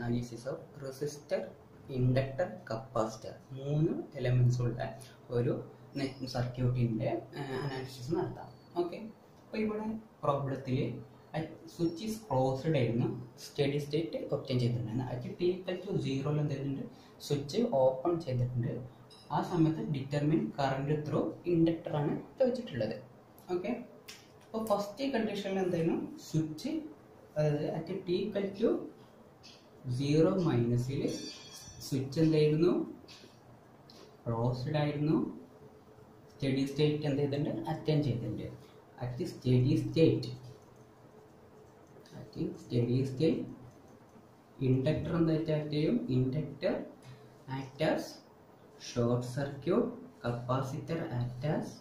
analysis of resistor inductor capacitor മൂന്ന് elements ഉള്ള ഒരു സർക്യൂട്ടിൻ്റെ അനാലിസിസ് നടത്താം ഓക്കെ അപ്പോൾ ഇവിടെ പ്രോബ്ലത്തിൽ സ്വിച്ച് ഈസ് ക്ലോസ്ഡ് ആയിരുന്നു സ്റ്റഡി സ്റ്റേറ്റ് ഒപ്റ്റൈൻ ചെയ്തിട്ടുണ്ടായിരുന്നു അറ്റ് ടി ഈക്വൽ ടു സീറോയിൽ എന്ത് ചെയ്തിട്ടുണ്ട് സ്വിച്ച് ഓപ്പൺ ചെയ്തിട്ടുണ്ട് ആ സമയത്ത് ഡിറ്റർമിൻ കറണ്ട് ത്രൂ ഇൻഡക്ടറാണ് ചോദിച്ചിട്ടുള്ളത് ഓക്കെ അപ്പോൾ ഫസ്റ്റ് കണ്ടീഷനിൽ എന്തായിരുന്നു സ്വിച്ച് അതായത് at t equal to zero മൈനസിൽ സ്വിച്ച് എന്തായിരുന്നു ക്ലോസ്ഡ് ആയിരുന്നു സ്റ്റഡി സ്റ്റേറ്റ് എന്ത് ചെയ്തിട്ടുണ്ട് അറ്റൻഡ് ചെയ്തിട്ടുണ്ട് at steady state at steady state inductor എന്താ ആക്ട് ചെയ്യും inductor act as short circuit capacitor act as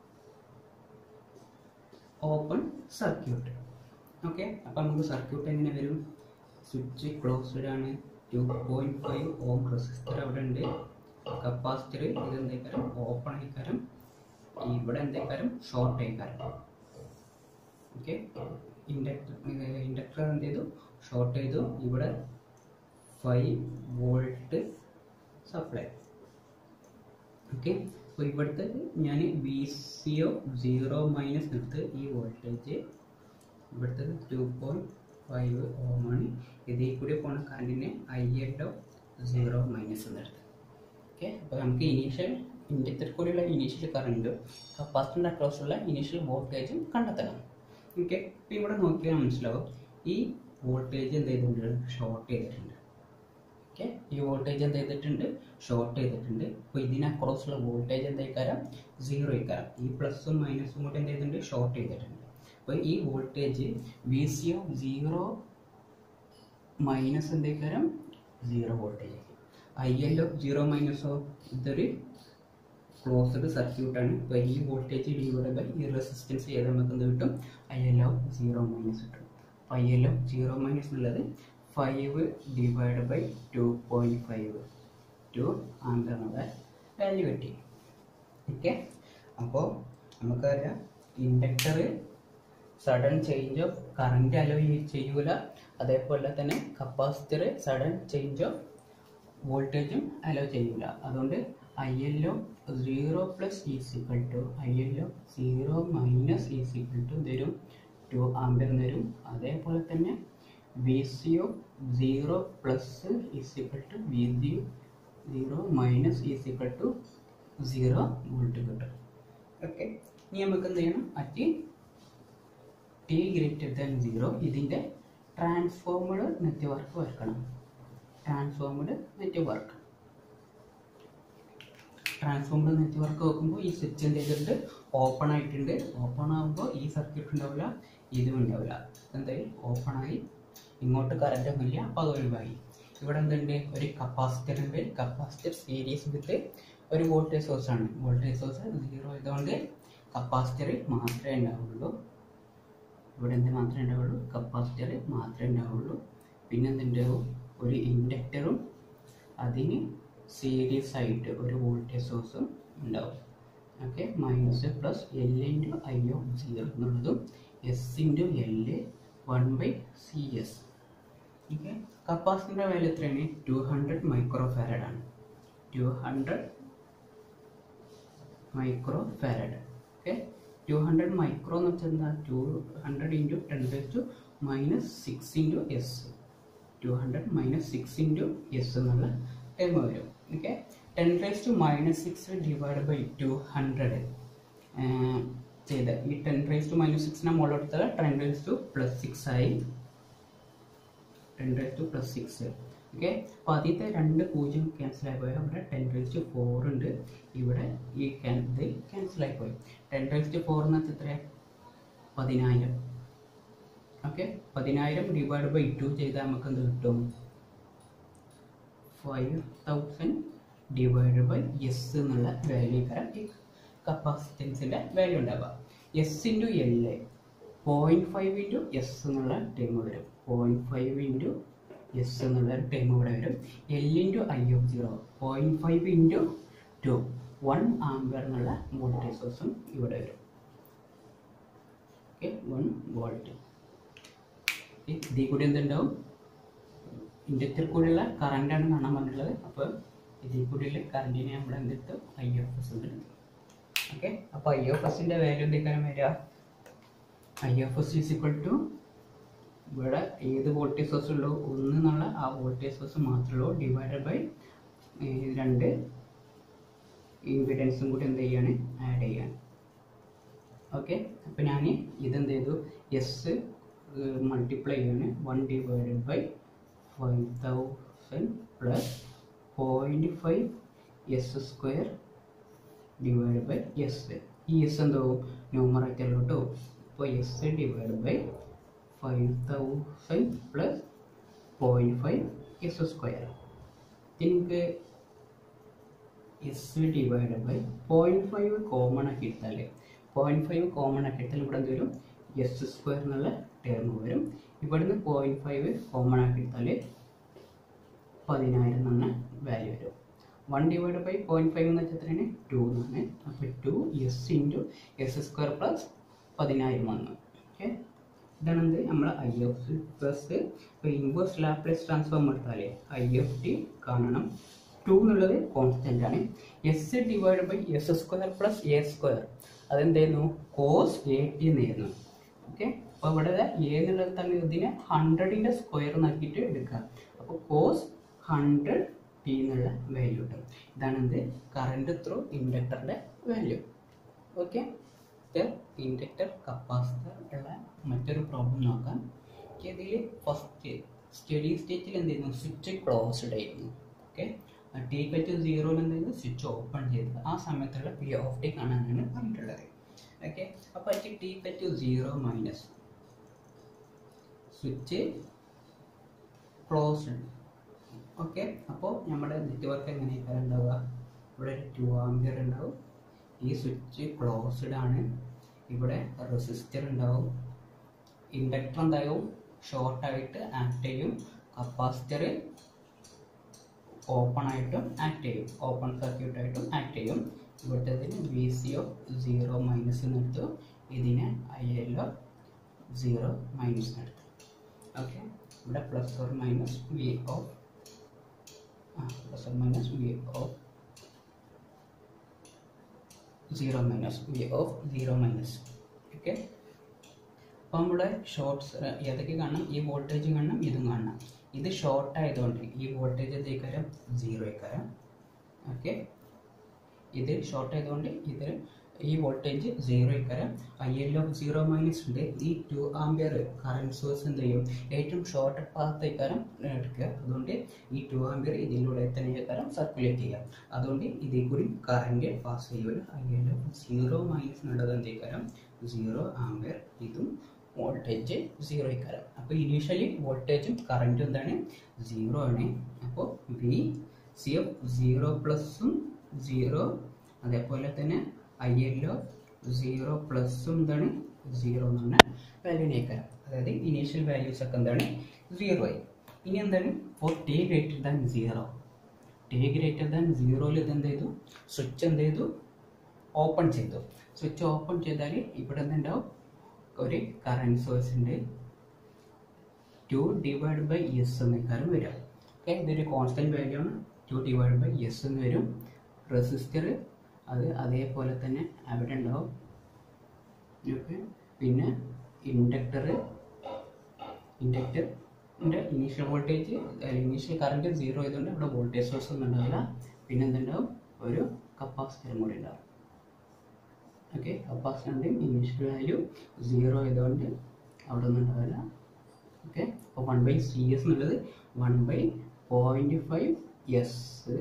open circuit okay അപ്പം നമുക്ക് സർക്യൂട്ട് എങ്ങനെ വരും സ്വിച്ച് ക്ലോസ്ഡ് ആണ് two point five ohm resistor അവിടെ ഉണ്ട് കപ്പാസിറ്റർ ഇത് എന്തേക്കാരം ഓപ്പൺ ആയിക്കാരം ഇവിടെ എന്തേക്കാരം ഷോർട്ട് ആയിക്കാരം ഓക്കെ ഇൻഡക്ടർ ഇൻഡക്ടർ എന്ത് ചെയ്തു ഷോർട്ട് ചെയ്തു ഇവിടെ ഫൈവ് വോൾട്ട് സപ്ലൈ ഓക്കെ അപ്പോൾ ഇവിടുത്തെ ഞാൻ v c o zero minus എടുത്ത് ഈ വോൾട്ടേജ് ഇവിടുത്തെ ടു പോയിൻറ്റ് ഫൈവ് ഓമാണ് ഇതിൽ കൂടി പോണ കറണ്ടിനെ i l o zero minus എന്നെടുത്ത് ഓക്കെ അപ്പോൾ നമുക്ക് ഇനീഷ്യൽ ഇൻഡക്ടർ കൂടിയുള്ള ഇനീഷ്യൽ കറണ്ടും കപ്പാസിറ്ററിൻ്റെ അക്രോസുള്ള ഇനീഷ്യൽ വോൾട്ടേജും കണ്ടെത്തണം ഓക്കെ അപ്പോൾ ഇവിടെ നോക്കിയാൽ മനസ്സിലാവും ഈ വോൾട്ടേജ് എന്ത് ചെയ്തിട്ടുണ്ട് ഷോർട്ട് ചെയ്തിട്ടുണ്ട് ഓക്കെ ഈ വോൾട്ടേജ് എന്ത് ചെയ്തിട്ടുണ്ട് ഷോർട്ട് ചെയ്തിട്ടുണ്ട് അപ്പോൾ ഇതിന് അക്രോസുള്ള വോൾട്ടേജ് എന്തായിക്കാരം സീറോ ഇക്കാരം ഈ പ്ലസും മൈനസും കൂടി എന്ത് ചെയ്തിട്ടുണ്ട് ഷോർട്ട് ചെയ്തിട്ടുണ്ട് അപ്പോൾ ഈ voltage v c o zero minus എന്തായിക്കാരം zero voltage i l o zero മൈനസോ ഇതൊരു ക്ലോസ്ഡ് സർക്യൂട്ടാണ് ഇപ്പോൾ ഈ വോൾട്ടേജ് ഡിവൈഡ് ബൈ ഈ റെസിസ്റ്റൻസ് ചെയ്ത് നമുക്ക് എന്ത് കിട്ടും i l o zero minus കിട്ടും അപ്പോൾ i l o zero minus എന്നുള്ളത് five divide by two point five two ampere എന്നുള്ള വാല്യൂ കിട്ടി ഓക്കെ അപ്പോൾ നമുക്കറിയാം inductor sudden change of current allow ചെയ്യൂല അതേപോലെ തന്നെ കപ്പാസിറ്റർ സഡൻ ചേഞ്ച് ഓഫ് വോൾട്ടേജും അലോ ചെയ്യൂല അതുകൊണ്ട് i l o zero plus is equal to i l o zero minus is equal to തരും ടു ആംബർ തരും അതേപോലെ തന്നെ v c o zero plus is equal to v c zero minus is equal to zero volt കിട്ടും okay ഇനി നമുക്ക് എന്ത് ചെയ്യണം at t greater than zero ഇതിൻ്റെ ട്രാൻസ്ഫോമഡ് നെറ്റ്വർക്ക് വരക്കണം ട്രാൻസ്ഫോമഡ് നെറ്റ്വർക്ക് ട്രാൻസ്ഫോമഡ് നെറ്റ്വർക്ക് നോക്കുമ്പോൾ ഈ സ്വിച്ച് എന്ത് ചെയ്തിട്ടുണ്ട് ഓപ്പൺ ആയിട്ടുണ്ട് ഓപ്പൺ ആകുമ്പോൾ ഈ സർക്യൂട്ട് ഉണ്ടാവില്ല ഇതും ഉണ്ടാവില്ല എന്തായി ഓപ്പൺ ആയി ഇങ്ങോട്ട് കറണ്ട് ഒന്നുമില്ല അപ്പോൾ അത് ഒഴിവായി ഇവിടെ എന്തുണ്ട് ഒരു കപ്പാസിറ്റർ ഉണ്ട് കപ്പാസിറ്റർ സീരീസ് വിത്ത് ഒരു വോൾട്ടേജ് സോഴ്സ് ആണ് വോൾട്ടേജ് സോഴ്സ് സീറോ ആയതുകൊണ്ട് കപ്പാസിറ്റർ മാത്രമേ ഉണ്ടാവുള്ളൂ ഇവിടെ എന്ത് മാത്രമേ ഉണ്ടാവുള്ളൂ കപ്പാസിറ്റർ മാത്രമേ ഉണ്ടാവുള്ളൂ പിന്നെ എന്തുണ്ടാവും ഒരു ഇൻഡക്ടറും അതിന് സീരീസ് ആയിട്ട് ഒരു വോൾട്ടേജ് സോഴ്സും ഉണ്ടാവും okay minus plus l into i of zero എന്നുള്ളതും s into l one by c s okay കപ്പാസിറ്ററിൻ്റെ വാല്യൂ എത്രയാണ് ടു ഹൺഡ്രഡ് മൈക്രോ ഫാരഡ് ആണ് two hundred micro farad okay two hundred micro എന്ന് വെച്ചാൽ എന്താ two hundred into ten raise to minus six into s two hundred minus six into s എന്നുള്ള time വരും okay ten raise to minus six divide by two hundred ചെയ്ത് ഈ ten raise to minus സിക്സിനെ മുകളിലെടുത്താൽ ten raise to plus six ആയി ten raise to plus six okay അപ്പോൾ ആദ്യത്തെ രണ്ട് പൂജ്യം ക്യാൻസൽ ആയി പോയാൽ ഇവിടെ ടെൻ റേസ് ടു ഫോർ ഉണ്ട് ഇവിടെ ഈ ക്യാൻ ഇത് ക്യാൻസൽ ആയി പോയി ടെൻ റേസ് ടു ഫോർ എന്ന് വെച്ചാൽ എത്ര പതിനായിരം ഓക്കെ പതിനായിരം ഡിവൈഡ് ബൈ ടു ചെയ്താൽ നമുക്ക് എന്ത് കിട്ടും five thousand divide by s എന്നുള്ള വാല്യൂ കാരണം ഈ കപ്പാസിറ്റൻസിൻ്റെ വാല്യൂ ഉണ്ടാവുക s into l point five into s എന്നുള്ള ടൈം വരും പോയിൻറ്റ് ഫൈവ് ഇൻറ്റു എസ് എന്നുള്ള ടൈം ഇവിടെ വരും l into i of zero point five into two one ampere എന്നുള്ള വോൾട്ടേജ് സോഴ്സും ഇവിടെ വരും ഓക്കെ വൺ വോൾട്ട് ഇതിൽ കൂടി എന്തുണ്ടാവും ഇൻഡക്ടർ കൂടിയുള്ള കറണ്ടാണ് കാണാൻ പറഞ്ഞിട്ടുള്ളത് അപ്പോൾ ഇതിൽ കൂടിയുള്ള കറണ്ടിനെ നമ്മൾ എന്തെടുത്തു ഐ എഫ് എസ് എടുത്തു ഓക്കെ അപ്പോൾ ഐ എഫ് എസിൻ്റെ വാല്യൂ എന്തൊക്കെയാണ് വരിക i f s is equal to ഇവിടെ ഏത് വോൾട്ടേജ് സോഴ്സ് ഉള്ളൂ ഒന്ന് എന്നുള്ള ആ വോൾട്ടേജ് സോഴ്സ് മാത്രമേ ഉള്ളൂ ഡിവൈഡഡ് ബൈ രണ്ട് ഇമ്പിഡൻസും കൂടി എന്ത് ചെയ്യാണ് ആഡ് ചെയ്യാൻ ഓക്കെ അപ്പോൾ ഞാൻ ഇതെന്ത് ചെയ്തു എസ് മൾട്ടിപ്ലൈ ചെയ്യാണ് one divided by five thousand plus point five S square divide by s ഈ എസ് എന്തോ ന്യൂമറേറ്ററിലോട്ടോ അപ്പോൾ s divide by five thousand plus point five S square എനിക്ക് s divide by point five common ആക്കി എടുത്താൽ point five common ആക്കി എടുത്താൽ ഇവിടെ എന്ത് വരും എസ് സ്ക്വയർ എന്നുള്ള ടേം വരും ഇവിടുന്ന് പോയിൻറ്റ് ഫൈവ് കോമൺ ആക്കി എടുത്താൽ പതിനായിരം എന്ന വാല്യൂ വരും one divide by point five എന്ന് വെച്ചാൽ എത്രയാണ് ടു എന്നാണ് അപ്പോൾ two s into S square plus പതിനായിരം വന്നു ഓക്കെ ഇതാണ് എന്ത് നമ്മൾ ഐ എഫ് പ്ലസ് ഇപ്പോൾ ഇൻവേഴ്സ് ലാപ്ലേസ് ട്രാൻസ്ഫോം എടുത്താൽ ഐ എഫ് ടി കാണണം ടു എന്നുള്ളത് കോൺസ്റ്റൻ്റ് ആണ് s divide by S square plus a square അതെന്തായിരുന്നു കോസ് എ ടി എന്നായിരുന്നു ഓക്കെ അപ്പോൾ ഇവിടെ എ എന്നുള്ളത് തന്നെ ഇതിനെ ഹൺഡ്രഡിൻ്റെ സ്ക്വയർ നോക്കിയിട്ട് എടുക്കുക അപ്പോൾ കോസ് ഹൺഡ്രഡ് ടി എന്നുള്ള വാല്യൂ കിട്ടും ഇതാണ് എന്ത് കറണ്ട് ത്രൂ ഇൻഡക്ടറിൻ്റെ വാല്യൂ ഓക്കെ ഇൻഡക്ടർ കപ്പാസിറ്റർ ഉള്ള മറ്റൊരു പ്രോബ്ലം നോക്കാം ഇതിൽ ഫസ്റ്റ് സ്റ്റഡി സ്റ്റേറ്റിൽ എന്ത് ചെയ്യുന്നു സ്വിച്ച് ക്ലോസ്ഡ് ആയിരുന്നു ഓക്കെ ടി പറ്റ് സീറോയിൽ എന്ത് ചെയ്യുന്നു സ്വിച്ച് ഓപ്പൺ ചെയ്തത് ആ സമയത്തുള്ള പി ഓഫ് ടി കാണാനാണ് പറഞ്ഞിട്ടുള്ളത് ഓക്കെ അപ്പോൾ അറ്റ് ടി പറ്റ് zero minus switch closed okay അപ്പോൾ നമ്മുടെ നെറ്റ്വർക്ക് എങ്ങനെയൊക്കെ ഉണ്ടാവുക ഇവിടെ ഒരു ടു ആംബിയർ ഉണ്ടാവും ഈ സ്വിച്ച് ക്ലോസ്ഡ് ആണ് ഇവിടെ റെസിസ്റ്റർ ഉണ്ടാവും ഇൻഡക്ടർ എന്താവും ഷോർട്ടായിട്ട് ആക്ട് ചെയ്യും കപ്പാസിറ്റർ ഓപ്പൺ ആയിട്ടും ആക്ട് ചെയ്യും ഓപ്പൺ സർക്യൂട്ട് ആയിട്ടും ആക്ട് ചെയ്യും ഇവിടുത്തെ v c of zero minus എന്നെടുത്തു ഇതിനെ i l of zero minus എന്നെടുത്തു ഓക്കെ ഇവിടെ plus or minus v of plus or minus v of zero minus v of zero minus okay അപ്പോൾ നമ്മുടെ shorts ഏതൊക്കെ കാണണം ഈ വോൾട്ടേജ് കാണണം ഇതും കാണണം ഇത് ഷോർട്ട് ആയതുകൊണ്ട് ഈ വോൾട്ടേജ് എന്തേക്കാരം സീറോ ആയിക്കാരം ഓക്കെ ഇത് ഷോർട്ട് ആയതുകൊണ്ട് ഇത് ഈ വോൾട്ടേജ് സീറോ ആയിക്കാരം i l of zero minus ഉണ്ട് ഈ ടു ആംബിയർ കറണ്ട് സോഴ്സ് എന്ത് ചെയ്യും ഏറ്റവും ഷോർട്ട് പാത്ത് ആയിക്കാരം എടുക്കുക അതുകൊണ്ട് ഈ ടു ആംബിയർ ഇതിലൂടെ തന്നെ ആയിക്കാരം സർക്കുലേറ്റ് ചെയ്യുക അതുകൊണ്ട് ഇതിൽ കൂടി കറണ്ട് പാസ് ചെയ്യുമല്ലോ i l of zero minus എന്നുള്ളത് എന്തേക്കാരം സീറോ ആംബിയർ ഇതും വോൾട്ടേജ് സീറോ ആയിക്കാരം അപ്പോൾ ഇനീഷ്യലി വോൾട്ടേജും കറൻറ്റും എന്താണ് സീറോ ആണ് അപ്പോൾ വി സി എഫ് സീറോ പ്ലസും സീറോ അതേപോലെ തന്നെ ഐ എൽ സീറോ പ്ലസും എന്താണ് സീറോ എന്ന് പറഞ്ഞ വാല്യൂനേക്കാരം അതായത് ഇനീഷ്യൽ വാല്യൂസ് ഒക്കെ എന്താണ് സീറോ ആയി ഇനി എന്താണ് for t greater than zero t greater than സീറോയിൽ ഇത് എന്ത് ചെയ്തു സ്വിച്ച് എന്ത് ചെയ്തു ഓപ്പൺ ചെയ്തു സ്വിച്ച് ഓപ്പൺ ചെയ്താൽ ഇവിടെ എന്തുണ്ടാവും ഒരു കറണ്ട് സോഴ്സ് ഉണ്ട് ടു ഡിവൈഡ് ബൈ എസ് എന്നേക്കാളും വരാം ഓക്കെ ഇതൊരു കോൺസ്റ്റൻറ്റ് വാല്യൂ ആണ് ടു ഡിവൈഡ് ബൈ എസ് എന്ന് വരും റെസിസ്റ്റർ അത് അതേപോലെ തന്നെ അവിടെ ഉണ്ടാവും ഓക്കെ പിന്നെ ഇൻഡക്ടർ ഇൻഡക്ടറിൻ്റെ initial voltage initial current zero ആയതുകൊണ്ട് ഇവിടെ വോൾട്ടേജ് സോഴ്സ് ഒന്നും ഉണ്ടാവില്ല പിന്നെ എന്തുണ്ടാവും ഒരു കപ്പാസിറ്ററും കൂടി ഉണ്ടാവും ഓക്കെ കപ്പാസിറ്ററിൻ്റെയും ഇനീഷ്യൽ വാല്യൂ സീറോ ആയതുകൊണ്ട് അവിടെ ഒന്നും ഉണ്ടാവില്ല ഓക്കെ അപ്പോൾ വൺ ബൈ സി എസ് എന്നുള്ളത് one by point five s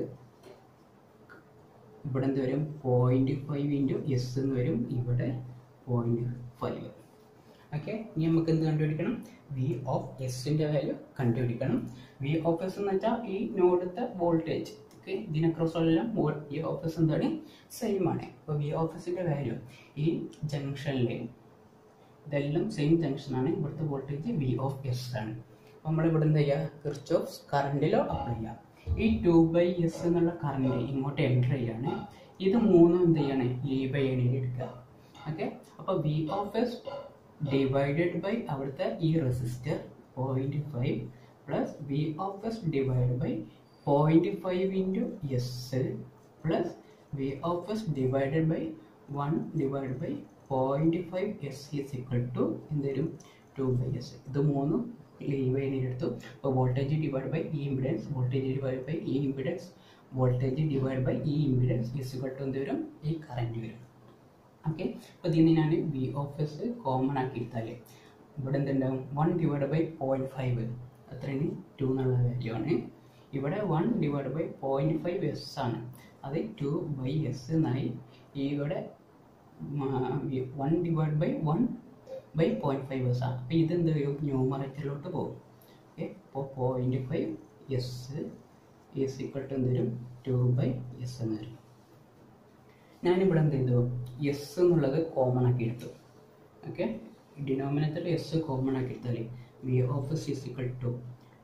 ഇവിടെ എന്ത് വരും പോയിൻറ്റ് ഫൈവ് ഇൻറ്റു എസ് എന്ന് വരും ഇവിടെ പോയിൻറ്റ് ഫൈവ് ഓക്കെ ഇനി നമുക്ക് എന്ത് കണ്ടുപിടിക്കണം വി ഓഫ് എസിൻ്റെ വാല്യൂ കണ്ടുപിടിക്കണം വി ഓഫ് എസ് എന്ന് വെച്ചാൽ ഈ നോഡത്തെ വോൾട്ടേജ് ഓക്കെ ഇതിനെക്കുറിച്ചെല്ലാം വി ഓഫ് എസ് എന്താണ് സെയിം ആണ് അപ്പോൾ വി ഓഫ് എസിൻ്റെ വാല്യൂ ഈ ജംഗ്ഷനിൽ ഇതെല്ലാം സെയിം ജംഗ്ഷനാണ് ഇവിടുത്തെ വോൾട്ടേജ് വി ഓഫ് എസ് ആണ് അപ്പോൾ നമ്മൾ ഇവിടെ എന്താ ചെയ്യുക കിർച്ചോഫ് കറണ്ടിലോ അപ്ലൈ ചെയ്യാം ഈ ടു ബൈ എസ് എന്നുള്ള കറണ്ട് ഇങ്ങോട്ട് എൻ്റർ ചെയ്യാണ് ഇത് മൂന്നും എന്ത് ചെയ്യണേ ഇ ബൈ എണിയിൽ എടുക്കുക ഓക്കെ അപ്പോൾ v of s divided by അവിടുത്തെ ഈ resistor point five plus v of s divide by point five into s plus v of s divided by one divide by point five s is equal to എന്തരും two by s ഇത് മൂന്നും leave ചെയ്തെടുത്തു അപ്പോൾ voltage divide by ഈ impedance voltage divide by ഈ impedance voltage divide by ഈ impedance is equal to എന്ത് വരും ഈ കറണ്ട് വരും ഓക്കെ അപ്പോൾ ഇതിൽ നിന്ന് ഞാൻ വി ഓഫ് എസ് കോമൺ ആക്കി എടുത്താൽ ഇവിടെ എന്തുണ്ടാവും one divide by point five അത്രയാണ് ടു എന്നുള്ള വാല്യൂ ആണ് ഇവിടെ one divide by point five s ആണ് അത് ടു ബൈ എസ് എന്നായി ഇവിടെ one divide by one by point five s ആണ് അപ്പോൾ ഇത് എന്ത് ചെയ്യും ന്യൂമറേറ്ററിലോട്ട് പോകും ഓക്കെ അപ്പോൾ point five s is equal to എന്ത് വരും ടു ബൈ എസ് എന്ന് വരും ഞാനിവിടെ എന്ത് ചെയ്തു എസ് എന്നുള്ളത് കോമൺ ആക്കി എടുത്തു ഓക്കെ ഡിനോമിനേറ്ററിൽ എസ് കോമൺ ആക്കി എടുത്താൽ v of s is equal to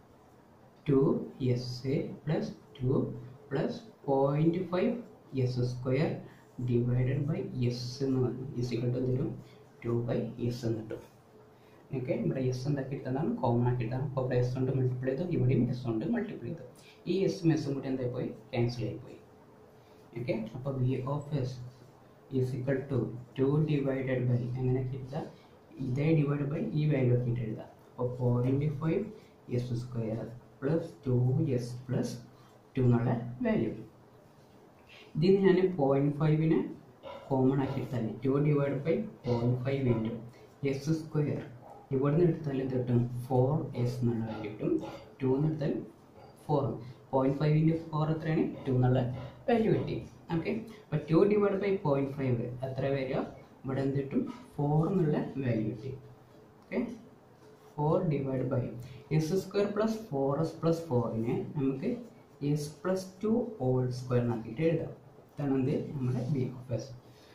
two S plus two plus point five S square divided by s എന്ന് പറഞ്ഞു ഇസ് ഇക്വൽ ടു തരും ടു ബൈ എസ് എന്ന് കിട്ടും ഓക്കെ ഇവിടെ എസ് എന്താക്കി എടുത്തതാണ് കോമൺ ആക്കി എടുത്താണ് അപ്പോൾ ഇവിടെ എസ് കൊണ്ട് മൾട്ടിപ്ലൈ ചെയ്തു ഇവിടെയും എസ് കൊണ്ട് മൾട്ടിപ്ലൈ ചെയ്തു ഈ എസും എസും കൂടി എന്തായി പോയി ക്യാൻസൽ ആയി പോയി ഓക്കെ അപ്പോൾ v of s is equal to two divided by എങ്ങനെ എഴുതാം ഇതേ ഡിവൈഡ് ബൈ ഈ വാല്യൂ ആക്കിയിട്ട് എഴുതാം അപ്പോൾ point five S square plus two S plus two എന്നുള്ള വാല്യൂ ഇതിൽ നിന്ന് ഞാൻ പോയിൻറ്റ് ഫൈവിനെ കോമൺ ആക്കി എടുത്താൽ two divide by point five into S square ഇവിടുന്ന് എടുത്താൽ എന്ത് കിട്ടും ഫോർ എസ് എന്നുള്ള വാല്യൂ കിട്ടും ടു എന്ന് എടുത്താൽ four point five into four എത്രയാണ് ടു എന്നുള്ള വാല്യൂ കിട്ടി ഓക്കെ അപ്പോൾ two divide by point five എത്ര വരിക ഇവിടെ എന്ത് കിട്ടും ഫോർ എന്നുള്ള വാല്യൂ കിട്ടി okay four divide by S square plus four S plus ഫോറിനെ നമുക്ക് S plus two whole square എന്നാക്കിയിട്ട് എഴുതാം ഇതാണ് എന്ത് നമ്മുടെ B of S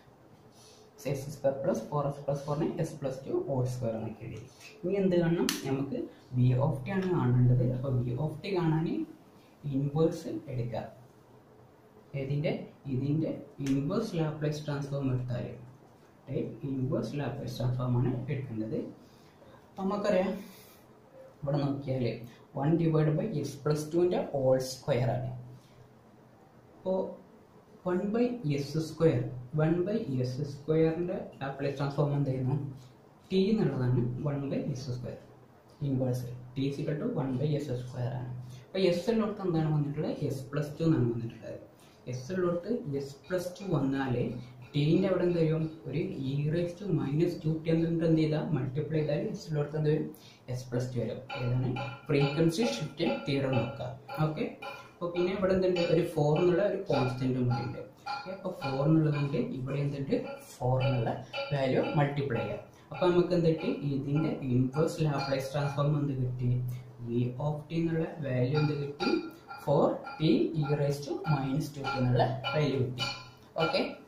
S square plus four S plus ഫോറിനെ S plus two whole square എന്നാക്കി എഴുതി ഇനി എന്ത് കാണണം നമുക്ക് ബി ഓഫ് ടി ആണ് കാണേണ്ടത് അപ്പോൾ ബി ഓഫ് ടി കാണാൻ ഇൻവേഴ്സ് എടുക്കുക ഇതിൻ്റെ ഇതിൻ്റെ ഇൻവേഴ്സ് ലാപ്ലേസ് ട്രാൻസ്ഫോം എടുത്താൽ ഇൻവേഴ്സ് ലാപ്ലേസ് ട്രാൻസ്ഫോം ആണ് എടുക്കേണ്ടത് നമുക്കറിയാം ഇവിടെ നോക്കിയാൽ one divide by X plus ടുവിൻ്റെ ഹോൾ സ്ക്വയർ ആണ് അപ്പോൾ one by S square one by S സ്ക്വയറിൻ്റെ ലാപ്ലേസ് ട്രാൻസ്ഫോം എന്ത് ചെയ്യുന്നു ടി എന്നുള്ളതാണ് one by S square inverse T equal to one by S square ആണ് അപ്പോൾ എസ് ഉള്ളിടത്ത് എന്താണ് വന്നിട്ടുള്ളത് എസ് പ്ലസ് ടു എന്നാണ് വന്നിട്ടുള്ളത് എസ് ഉള്ളിടത്ത് എസ് പ്ലസ് ടു വന്നാൽ ടീൻ്റെ അവിടെ എന്ത് വരും ഒരു E raise to minus two T എന്നിട്ട് എന്ത് ചെയ്താൽ മൾട്ടിപ്ലൈ ചെയ്താൽ എസ് ഉള്ളിടത്ത് എന്ത് വരും എസ് പ്ലസ് ടു വരും ഏതാണ് ഫ്രീക്വൻസി ഷിഫ്റ്റ് തീരം നോക്കുക ഓക്കെ അപ്പോൾ പിന്നെ ഇവിടെ എന്തുണ്ട് ഒരു ഫോർ എന്നുള്ള ഒരു കോൺസ്റ്റൻറ്റും കൂടി ഉണ്ട് ഓക്കെ അപ്പോൾ ഫോർ എന്നുള്ളതുകൊണ്ട് ഇവിടെ എന്തുണ്ട് ഫോർ എന്നുള്ള വാല്യൂ മൾട്ടിപ്ലൈ ചെയ്യാം അപ്പോൾ നമുക്ക് എന്ത് കിട്ടി ഇതിൻ്റെ ഇൻവേഴ്സ് ലാപ്ലേസ് ട്രാൻസ്ഫോം എന്ത് കിട്ടി വി ഓഫ് ടി എന്നുള്ള വാല്യൂ എന്ത് കിട്ടി four T E raise to minus two എന്നുള്ള വാല്യൂ കിട്ടി ഓക്കെ